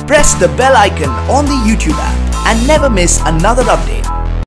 press the bell icon on the YouTube app and never miss another update.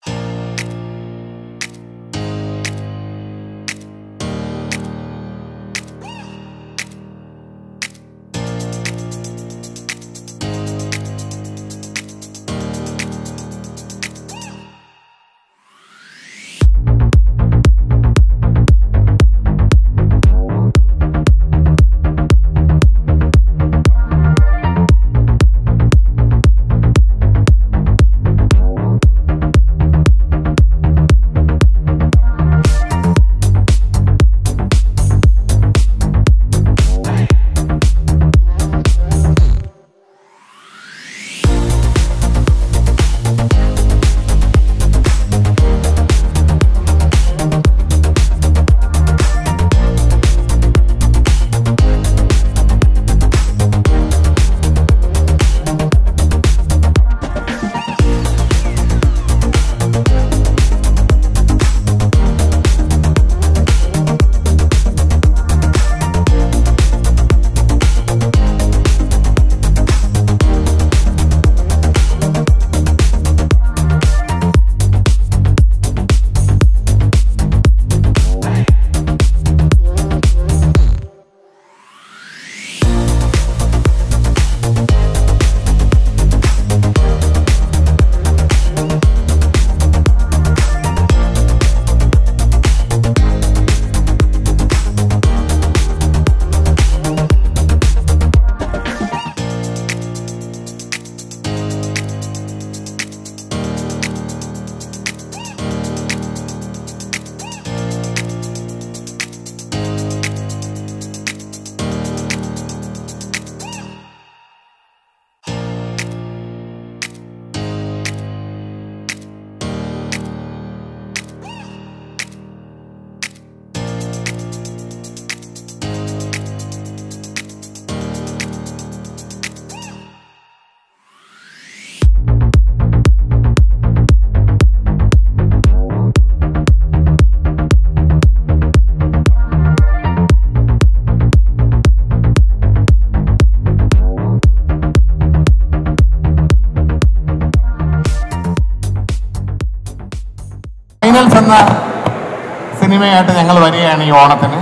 Finals എന്ന സിനിമയായിട്ട് ഞങ്ങൾ വരികയാണ് ഈ ഓണത്തിന്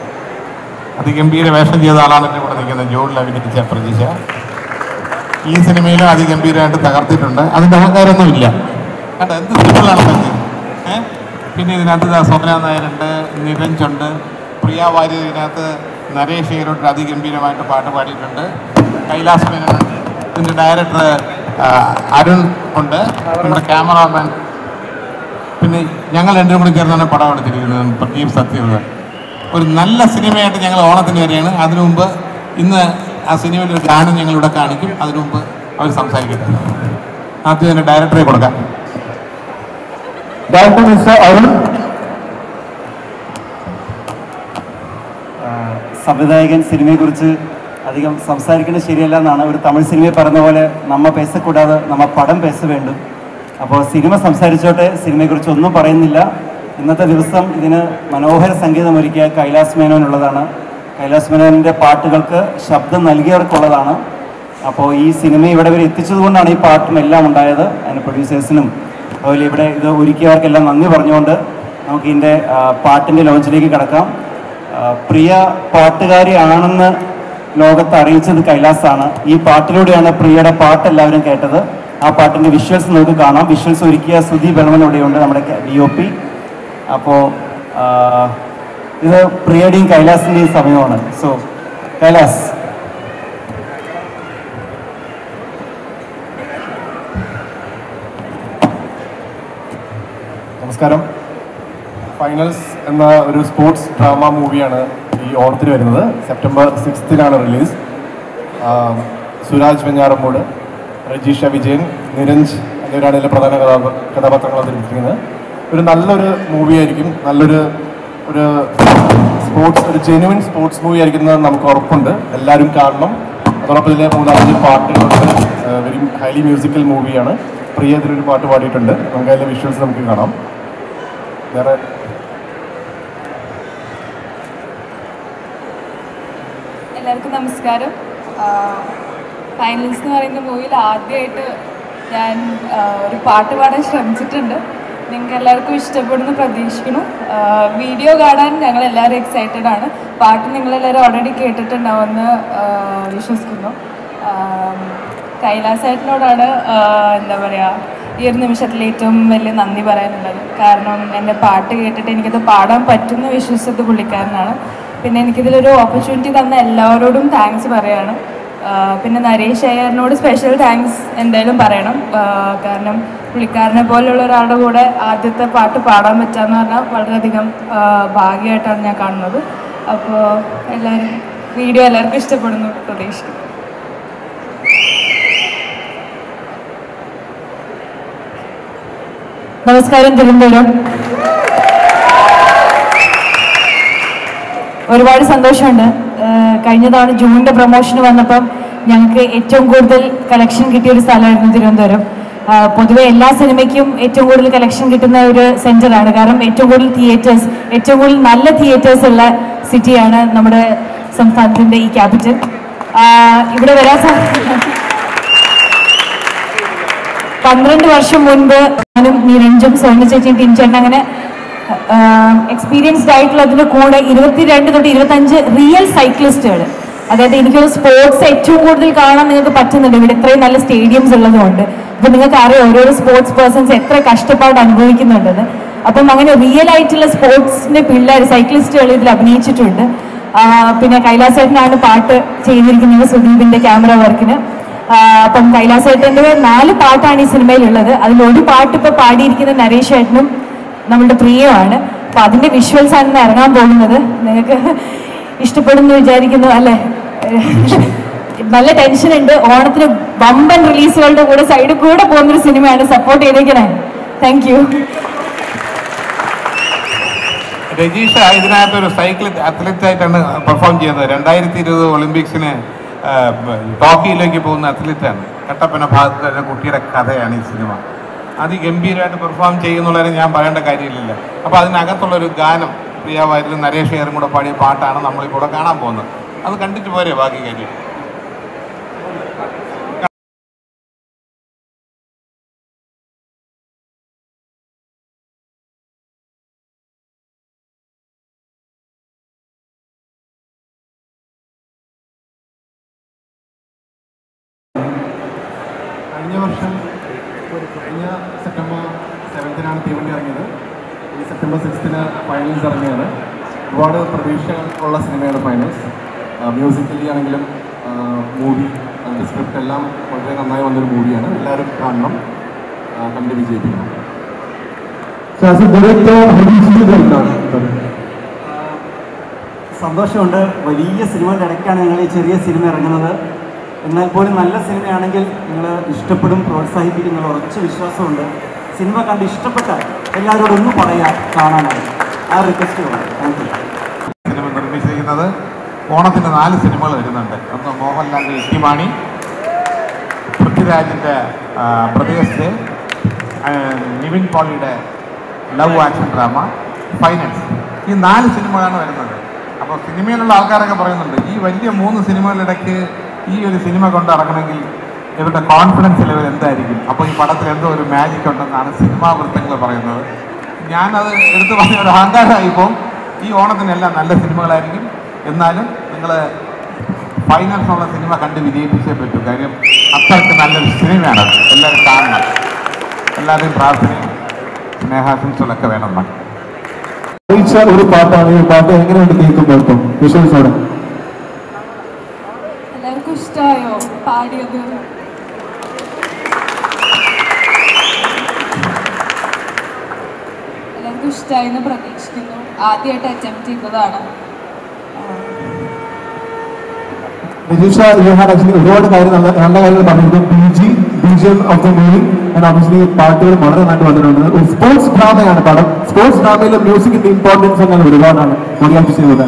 അതിഗംഭീര വേഷം ചെയ്ത ആളാണ് എൻ്റെ കൂടെ നിൽക്കുന്നത് ജോഡിൽ അഭിനയിച്ച പ്രതീക്ഷ ഈ സിനിമയിലും അതിഗംഭീരമായിട്ട് തകർത്തിട്ടുണ്ട് അതിൻ്റെ അഹങ്കാരമൊന്നും ഇല്ല കണ്ടോ എന്ത് സിമ്പിളാണ് പറ്റി ഏഹ് പിന്നെ ഇതിനകത്ത് ദാ സോമന നായരുണ്ട് നിരഞ്ജുണ്ട് പ്രിയ വാര്യർ ഇതിനകത്ത് നരേഷ് ഈരോട്ട് അതിഗംഭീരമായിട്ട് പാട്ട് പാടിയിട്ടുണ്ട് കൈലാസ് മേനോനുണ്ട് ഇതിൻ്റെ ഡയറക്ടർ അരുൺ ഉണ്ട് നമ്മുടെ ക്യാമറാമാൻ പിന്നെ ഞങ്ങൾ രണ്ടും കൂടി ചേർന്നാണ് പടം എടുത്തിരിക്കുന്നത് പ്രദീപ് സത്യവ്രത ഒരു നല്ല സിനിമയായിട്ട് ഞങ്ങൾ ഓണത്തിന് വരികയാണ് അതിനു മുമ്പ് ഇന്ന് ആ സിനിമയിൽ ഒരു ഗാനം ഞങ്ങളിവിടെ കാണിക്കും അതിനു മുമ്പ് അവർ സംസാരിക്കട്ടെ ആദ്യം തന്നെ ഡയറക്ടറെ കൊടുക്കാം ഡോക്ടർ മിസ്റ്റർ അരുൺ സംവിധായകൻ സിനിമയെക്കുറിച്ച് അധികം സംസാരിക്കുന്നത് ശരിയല്ല എന്നാണ് ഒരു തമിഴ് സിനിമയിൽ പറഞ്ഞ പോലെ നമ്മ പേസ കൂടാതെ നമ്മ പടം പേസ വേണ്ടും അപ്പോൾ സിനിമ സംസാരിച്ചോട്ടെ സിനിമയെക്കുറിച്ച് ഒന്നും പറയുന്നില്ല ഇന്നത്തെ ദിവസം ഇതിന് മനോഹര സംഗീതം ഒരുക്കിയ കൈലാസ് മേനോനുള്ളതാണ് കൈലാസ് മേനോൻ്റെ പാട്ടുകൾക്ക് ശബ്ദം നൽകിയവർക്കുള്ളതാണ് അപ്പോൾ ഈ സിനിമ ഇവിടെ വരെ എത്തിച്ചതുകൊണ്ടാണ് ഈ പാട്ടും എല്ലാം ഉണ്ടായത് അതിന് പ്രൊഡ്യൂസേഴ്സിനും അതുപോലെ ഇവിടെ ഇത് ഒരുക്കിയവർക്കെല്ലാം നന്ദി പറഞ്ഞുകൊണ്ട് നമുക്ക് ഇതിൻ്റെ പാട്ടിൻ്റെ ലോഞ്ചിലേക്ക് കിടക്കാം ആ, പ്രിയ പാട്ടുകാരിയാണെന്ന് ലോകത്ത് അറിയിച്ചത് കൈലാസാണ് ഈ പാട്ടിലൂടെയാണ് പ്രിയയുടെ പാട്ട് എല്ലാവരും കേട്ടത് ആ പാട്ടിന്റെ വിഷ്വൽസ് നമുക്ക് കാണാം വിഷ്വൽസ് ഒരുക്കിയ സുധി ബെളമൻ ഇവിടെയുണ്ട് നമ്മുടെ ഡി ഒ പി അപ്പോൾ ഇത് പ്രിയയുടെയും കൈലാസിൻ്റെയും സമയമാണ് സോ കൈലാസ് നമസ്കാരം ഫൈനൽസ് എന്ന ഒരു സ്പോർട്സ് ഡ്രാമ മൂവിയാണ് ഈ ഓണത്തിന് വരുന്നത് സെപ്റ്റംബർ സിക്സ്തിനാണ് റിലീസ് സുരാജ് വെഞ്ഞാറമ്മൂട് രജീഷ വിജയൻ നിരഞ്ജ് എന്നിവരാണ് ഇതിലെ പ്രധാന കഥാപ കഥാപാത്രങ്ങൾ അവതരിപ്പിക്കുന്നത് ഒരു നല്ലൊരു മൂവി ആയിരിക്കും നല്ലൊരു ഒരു സ്പോർട്സ് ഒരു ജെനുവിൻ സ്പോർട്സ് മൂവി ആയിരിക്കുന്നത് നമുക്ക് ഉറപ്പുണ്ട് എല്ലാവരും കാണണം അതോടൊപ്പം ഇതിലെ മൂന്നാമത് പാട്ടുകളുണ്ട് വെരി ഹൈലി മ്യൂസിക്കൽ മൂവിയാണ് പ്രിയ ഇതിലൊരു പാട്ട് പാടിയിട്ടുണ്ട് നമുക്ക് അതിലെ വിഷ്വൽസ് നമുക്ക് കാണാം വേറെ എല്ലാവർക്കും നമസ്കാരം ഫൈനൽസ് എന്ന് പറയുന്ന മൂവിയിൽ ആദ്യമായിട്ട് ഞാൻ ആ, ഒരു പാട്ട് പാടാൻ ശ്രമിച്ചിട്ടുണ്ട് നിങ്ങൾക്ക് എല്ലാവർക്കും ഇഷ്ടപ്പെടുന്നു പ്രതീക്ഷിക്കുന്നു വീഡിയോ കാണാൻ ഞങ്ങൾ എല്ലാവരും എക്സൈറ്റഡ് ആണ് പാട്ട് നിങ്ങളെല്ലാവരും ഓൾറെഡി കേട്ടിട്ടുണ്ടാവുമെന്ന് ആ, വിശ്വസിക്കുന്നു ആ, കൈലാസേട്ടനോടാണ് ആ, എന്താ പറയുക ഈ ഒരു നിമിഷത്തിൽ ഏറ്റവും വലിയ നന്ദി പറയാനുള്ളത് കാരണം എൻ്റെ പാട്ട് കേട്ടിട്ട് എനിക്കത് പാടാൻ പറ്റുമെന്ന് വിശ്വസിച്ചത് പുള്ളിക്കാരനാണ് പിന്നെ എനിക്കിതിലൊരു ഓപ്പർച്യൂണിറ്റി തന്ന എല്ലാവരോടും താങ്ക്സ് പറയാണ് ആ, പിന്നെ നരേഷ് അയ്യറിനോട് സ്പെഷ്യൽ താങ്ക്സ് എന്തായാലും പറയണം ആ, കാരണം പുള്ളിക്കാരനെ പോലെയുള്ള ഒരാളുടെ കൂടെ ആദ്യത്തെ പാട്ട് പാടാൻ പറ്റാന്ന് പറഞ്ഞാൽ വളരെയധികം ആ, ഭാഗ്യമായിട്ടാണ് ഞാൻ കാണുന്നത് അപ്പോൾ എല്ലാവരും വീഡിയോ എല്ലാവർക്കും ഇഷ്ടപ്പെടുന്നു പ്രതീക്ഷിക്കുന്നു നമസ്കാരം തിരുവനന്തപുരം ഒരുപാട് സന്തോഷമുണ്ട് ഏഹ് കഴിഞ്ഞ തവണ ജൂണിന്റെ പ്രൊമോഷന് വന്നപ്പം ഞങ്ങൾക്ക് ഏറ്റവും കൂടുതൽ കളക്ഷൻ കിട്ടിയ ഒരു സ്ഥലമായിരുന്നു തിരുവനന്തപുരം ആഹ് പൊതുവെ എല്ലാ സിനിമയ്ക്കും ഏറ്റവും കൂടുതൽ കളക്ഷൻ കിട്ടുന്ന ഒരു സെന്ററാണ് കാരണം ഏറ്റവും കൂടുതൽ തിയേറ്റേഴ്സ് ഏറ്റവും കൂടുതൽ നല്ല തിയേറ്റേഴ്സ് ഉള്ള സിറ്റിയാണ് നമ്മുടെ സംസ്ഥാനത്തിന്റെ ഈ ക്യാപിറ്റൽ ഇവിടെ വരാൻ സാധിക്കും പന്ത്രണ്ട് വർഷം മുൻപ് ഞാനും നിരഞ്ജും സോണി ചേച്ചിയും ടിൻചേട്ടൻ അങ്ങനെ എക്സ്പീരിയൻസ്ഡ് ആയിട്ടുള്ളതിന്റെ കൂടെ ഇരുപത്തിരണ്ട് തൊട്ട് ഇരുപത്തഞ്ച് റിയൽ സൈക്ലിസ്റ്റുകൾ അതായത് എനിക്കൊരു സ്പോർട്സ് ഏറ്റവും കൂടുതൽ കാണാൻ നിങ്ങൾക്ക് പറ്റുന്നുണ്ട് ഇവിടെ ഇത്രയും നല്ല സ്റ്റേഡിയംസ് ഉള്ളതുകൊണ്ട് അപ്പൊ നിങ്ങൾക്ക് അറിയാം ഓരോരോ സ്പോർട്സ് പേഴ്സൺസ് എത്ര കഷ്ടപ്പാട് അനുഭവിക്കുന്നുണ്ടെന്ന് അപ്പം അങ്ങനെ റിയൽ ആയിട്ടുള്ള സ്പോർട്സിന്റെ പിള്ളേർ സൈക്ലിസ്റ്റുകൾ ഇതിൽ അഭിനയിച്ചിട്ടുണ്ട് ആ, പിന്നെ കൈലാസേട്ടനാണ് പാട്ട് ചെയ്തിരിക്കുന്നത് സുദീപിന്റെ ക്യാമറ വർക്കിന് ആഹ് അപ്പം കൈലാസേട്ടൻ്റെ നാല് പാട്ടാണ് ഈ സിനിമയിലുള്ളത് അതിൽ ഒരു പാട്ട് ഇപ്പൊ പാടിയിരിക്കുന്ന നരേഷ് ഏട്ടനും നമ്മളുടെ പ്രിയമാണ് അപ്പൊ അതിന്റെ വിഷ്വൽസ് ആണ് ഇന്ന് ഇറങ്ങാൻ പോകുന്നത് നിങ്ങൾക്ക് ഇഷ്ടപ്പെടുന്നു വിചാരിക്കുന്നു അല്ലേ നല്ല ടെൻഷൻ ഉണ്ട് ഓണത്തിന് വമ്പൻ റിലീസുകളുടെ കൂടെ സൈഡിൽ കൂടെ പോകുന്നൊരു സിനിമയാണ് സപ്പോർട്ട് ചെയ്തേക്കണേ താങ്ക് യു രജീഷ ഇതിനകത്ത് ഒരു സൈക്കിൾ അത്ലറ്റ് ആയിട്ടാണ് പെർഫോം ചെയ്യുന്നത് രണ്ടായിരത്തി ഇരുപത് ഒളിമ്പിക്സിന് ആ, ടോക്കിയിലേക്ക് പോകുന്ന അത്ലറ്റാണ് കട്ടപ്പന ഭാഗത്ത് ഒരു കുട്ടിയുടെ കഥയാണ് ഈ സിനിമ അതിഗംഭീരമായിട്ട് പെർഫോം ചെയ്യുന്നുള്ളതിന് ഞാൻ പറയേണ്ട കാര്യമില്ല അപ്പോൾ അതിനകത്തുള്ളൊരു ഗാനം പ്രിയാവായിരുന്നു നരേഷ് ഏറും കൂടെ പാടിയ പാട്ടാണ് നമ്മളിപ്പോൾ ഇവിടെ കാണാൻ പോകുന്നത് അത് കണ്ടിട്ട് പോരെ ബാക്കി കാര്യം കഴിഞ്ഞ വർഷം ഒരു കഴിഞ്ഞ സെപ്റ്റംബർ സെവൻത്തിനാണ് തീവണ്ടി ഇറങ്ങിയത് ഈ സെപ്റ്റംബർ സിക്സ്ത്തിന് ഫൈനൽസ് ഇറങ്ങിയത് ഒരുപാട് പ്രതീക്ഷകൾ ഉള്ള സിനിമയാണ് ഫൈനൽസ് മ്യൂസിക്കലി ആണെങ്കിലും മൂവി അതിൻ്റെ സ്ക്രിപ്റ്റ് എല്ലാം വളരെ നന്നായി വന്നൊരു മൂവിയാണ് എല്ലാവരും കാണണം ആ, കണ്ട് വിജയിപ്പിക്കണം സന്തോഷമുണ്ട് വലിയ സിനിമകളുടെ ഇടയ്ക്കാണ് ഞങ്ങൾ ഈ ചെറിയ സിനിമ ഇറങ്ങുന്നത് എന്നാൽ പോലും നല്ല സിനിമയാണെങ്കിൽ നിങ്ങൾ ഇഷ്ടപ്പെടും പ്രോത്സാഹിപ്പിക്കും എന്നുള്ള ഉറച്ച വിശ്വാസമുണ്ട് സിനിമ കണ്ട് ഇഷ്ടപ്പെട്ടാൽ എല്ലാവരോടും ഒന്ന് പറയാം കാണാനായി ആ റിക്വസ്റ്റ് വേണം താങ്ക് യു സിനിമ നിർമ്മിച്ചിരിക്കുന്നത് ഓണത്തിന് നാല് സിനിമകൾ വരുന്നുണ്ട് ഒന്ന് മോഹൻലാലിൻ്റെ ഇട്ടിമാണി പൃഥ്വിരാജിൻ്റെ പ്രദേശത്ത് നിവിൻ പോളിയുടെ ലവ് ആക്ഷൻ ഡ്രാമ ഫൈനൽസ് ഈ നാല് സിനിമകളാണ് വരുന്നത് അപ്പോൾ സിനിമയിലുള്ള ആൾക്കാരൊക്കെ പറയുന്നുണ്ട് ഈ വലിയ മൂന്ന് സിനിമകളിടയ്ക്ക് ഈ ഒരു സിനിമ കൊണ്ട് ഇറങ്ങണമെങ്കിൽ ഇവരുടെ കോൺഫിഡൻസ് ലെവൽ എന്തായിരിക്കും അപ്പോൾ ഈ പടത്തിൽ എന്തോ ഒരു മാജിക് ഉണ്ടെന്നാണ് സിനിമാ വൃത്തങ്ങൾ പറയുന്നത് ഞാനത് എടുത്തു പറഞ്ഞ ഒരു അഹങ്കാരമായിപ്പോൾ ഈ ഓണത്തിനെല്ലാം നല്ല സിനിമകളായിരിക്കും എന്നാലും നിങ്ങൾ ഫൈനൽസ് ഉള്ള സിനിമ കണ്ട് വിജയിപ്പിച്ചേ പറ്റൂ കാര്യം അത്രയ്ക്ക് നല്ലൊരു സിനിമയാണ് അത്. എല്ലാവരും കാണണം എല്ലാവരുടെയും പ്രാർത്ഥനയും സ്നേഹാശംസകളൊക്കെ വേണം നമുക്ക് അറിയിച്ച ഒരു പാട്ടാണ് ഈ പാട്ട് എങ്ങനെയുണ്ട് കേൾക്കുമ്പോൾ ഇപ്പം വിഷ്വൽസോടെ എല്ലാവർക്കും ഇഷ്ടമായോ പാടിയത് എല്ലാവർക്കും ഇഷ്ടമായി എന്ന് പ്രതീക്ഷിക്കുന്നു ആദ്യമായിട്ട് അറ്റംപ്റ്റ് ചെയ്യുന്നതാണ് രജീഷ യു ഹാഡ് ആക്ച്വലി ഒരുപാട് കാര്യം നല്ല നല്ല കാര്യങ്ങൾ പറഞ്ഞിരുന്നു B G B G M of the movie and obviously പാട്ടുകൾ വളരെ നന്നായിട്ട് വന്നിട്ടുണ്ട് ഒരു സ്പോർട്സ് ഡ്രാമയാണ് പടം സ്പോർട്സ് ഡ്രാമയിലെ മ്യൂസിക്കിന്റെ ഇമ്പോർട്ടൻസ് അങ്ങനെ ഒരുപാടാണ് മലയാളം ചെയ്യുന്നത്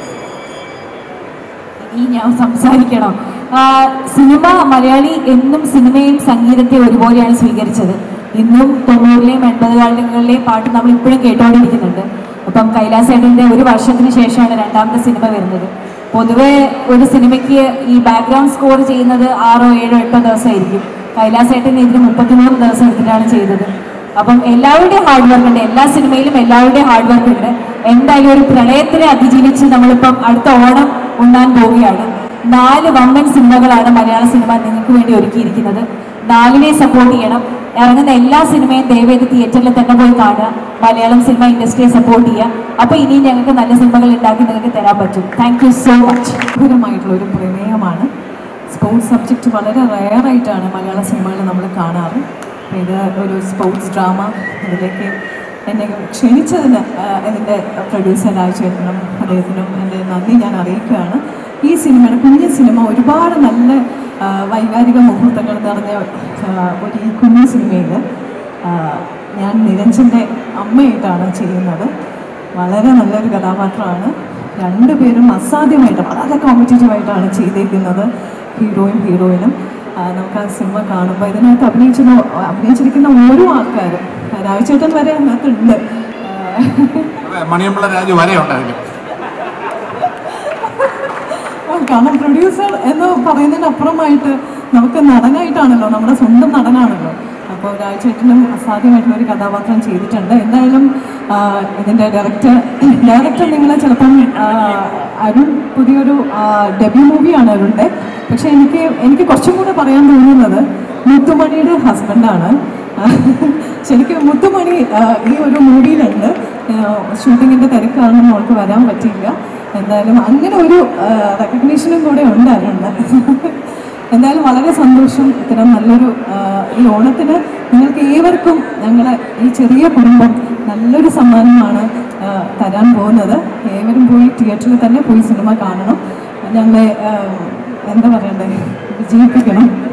ഈ ഞാൻ സംസാരിക്കണം ആ, സിനിമ മലയാളി എന്നും സിനിമയും സംഗീതത്തെ ഒരുപോലെയാണ് സ്വീകരിച്ചത് ഇന്നും തൊണ്ണൂറിലെയും എൺപതുകളിലെയും പാട്ട് നമ്മൾ ഇപ്പോഴും കേട്ടുകൊണ്ടിരിക്കുന്നുണ്ട് അപ്പം കൈലാസേട്ടൻ്റെ ഒരു വർഷത്തിന് ശേഷമാണ് രണ്ടാമത്തെ സിനിമ വരുന്നത് പൊതുവെ ഒരു സിനിമയ്ക്ക് ഈ ബാക്ക്ഗ്രൗണ്ട് സ്കോർ ചെയ്യുന്നത് ആറോ ഏഴോ എട്ടോ ദിവസമായിരിക്കും കൈലാസേട്ടൻ ഇതിന് മുപ്പത്തിമൂന്ന് ദിവസം എടുത്തിട്ടാണ് ചെയ്തത് അപ്പം എല്ലാവരുടെയും ഹാർഡ് വർക്ക് ഉണ്ട് എല്ലാ സിനിമയിലും എല്ലാവരുടെയും ഹാർഡ് വർക്ക് ഉണ്ട് എന്തായാലും ഒരു പ്രളയത്തിനെ അതിജീവിച്ച് നമ്മളിപ്പം അടുത്ത ഓണം ഉണ്ണാൻ പോവുകയാണ് നാല് വമ്പൻ സിനിമകളാണ് മലയാള സിനിമ നിങ്ങൾക്ക് വേണ്ടി ഒരുക്കിയിരിക്കുന്നത് നാലിനെ സപ്പോർട്ട് ചെയ്യണം ഇറങ്ങുന്ന എല്ലാ സിനിമയും ദയവേത് തിയേറ്ററിൽ തന്നെ പോയി കാണുക മലയാളം സിനിമ ഇൻഡസ്ട്രിയെ സപ്പോർട്ട് ചെയ്യുക അപ്പോൾ ഇനിയും ഞങ്ങൾക്ക് നല്ല സിനിമകൾ ഉണ്ടാക്കി നിങ്ങൾക്ക് തരാൻ പറ്റും താങ്ക് യു സോ മച്ച് അത്ഭുതമായിട്ടുള്ള ഒരു പ്രമേയമാണ് സ്പോർട്സ് സബ്ജക്റ്റ് വളരെ റയറായിട്ടാണ് മലയാള സിനിമകളിൽ നമ്മൾ കാണാറ് അപ്പോൾ ഇത് ഒരു സ്പോർട്സ് ഡ്രാമ ഇതിലേക്ക് എന്നെ ക്ഷണിച്ചതിന് ആ, ഇതിൻ്റെ പ്രൊഡ്യൂസർ രാജേട്ടനും അദ്ദേഹത്തിനും എൻ്റെ നന്ദി ഞാൻ അറിയിക്കുകയാണ് ഈ സിനിമയുടെ കുഞ്ഞു സിനിമ ഒരുപാട് നല്ല ആ, വൈകാരിക മുഹൂർത്തങ്ങൾ നിറഞ്ഞ ആ, ഒരു ഈ കുഞ്ഞു സിനിമയിൽ ഞാൻ നിരഞ്ജൻ്റെ അമ്മയായിട്ടാണ് ചെയ്യുന്നത് വളരെ നല്ലൊരു കഥാപാത്രമാണ് രണ്ടുപേരും അസാധ്യമായിട്ട് വളരെ കോമ്പറ്റീറ്റീവായിട്ടാണ് ചെയ്തേക്കുന്നത് ഹീറോയും ഹീറോയിനും ആ, നമുക്ക് ആ സിനിമ കാണുമ്പോൾ ഇതിനകത്ത് അഭിനയിച്ചിരുന്ന അഭിനയിച്ചിരിക്കുന്ന ഓരോ ആൾക്കാരും രാജചേട്ടൻ വരെ അതിനകത്തുണ്ട് ആ, അതെ മണിയമ്പിള്ള രാജു വരെ ഉണ്ട് അതിൽ കാരണം പ്രൊഡ്യൂസർ എന്ന് പറയുന്നതിനപ്പുറമായിട്ട് നമുക്ക് നടനായിട്ടാണല്ലോ നമ്മുടെ സ്വന്തം നടനാണല്ലോ അപ്പോൾ രാജചേട്ടനും അസാധ്യമായിട്ടുള്ള ഒരു കഥാപാത്രം ചെയ്തിട്ടുണ്ട് എന്തായാലും ആ, ഇതിൻ്റെ ഡയറക്ടർ ഡയറക്ടർ നിങ്ങൾ ചിലപ്പം ആ, അരുൺ പുതിയൊരു ഡെബ്യൂ മൂവിയാണ് അരുണിൻ്റെ പക്ഷേ എനിക്ക് എനിക്ക് കുറച്ചും കൂടെ പറയാൻ തോന്നുന്നത് മുത്തുമണിയുടെ ഹസ്ബൻഡാണ് ശരിക്കും മുത്തുമണി ആ, ഈ ഒരു മൂവിയിലുണ്ട് ഷൂട്ടിങ്ങിൻ്റെ തിരക്കാണെന്ന് മോൾക്ക് വരാൻ പറ്റിയില്ല എന്തായാലും അങ്ങനെ ഒരു റെക്കഗ്നീഷനും കൂടെ ഉണ്ട് അരുണ് എന്തായാലും വളരെ സന്തോഷം ഇത്തരം നല്ലൊരു ആ, ഈ ഓണത്തിന് നിങ്ങൾക്ക് ഏവർക്കും ഞങ്ങളെ ഈ ചെറിയ കുടുംബം നല്ലൊരു സമ്മാനമാണ് ആ, തരാൻ പോകുന്നത് ഏവരും പോയി തിയേറ്ററിൽ തന്നെ പോയി സിനിമ കാണണം ഞങ്ങളെ ആ, എന്താ പറയണ്ടേ വിജയിപ്പിക്കണം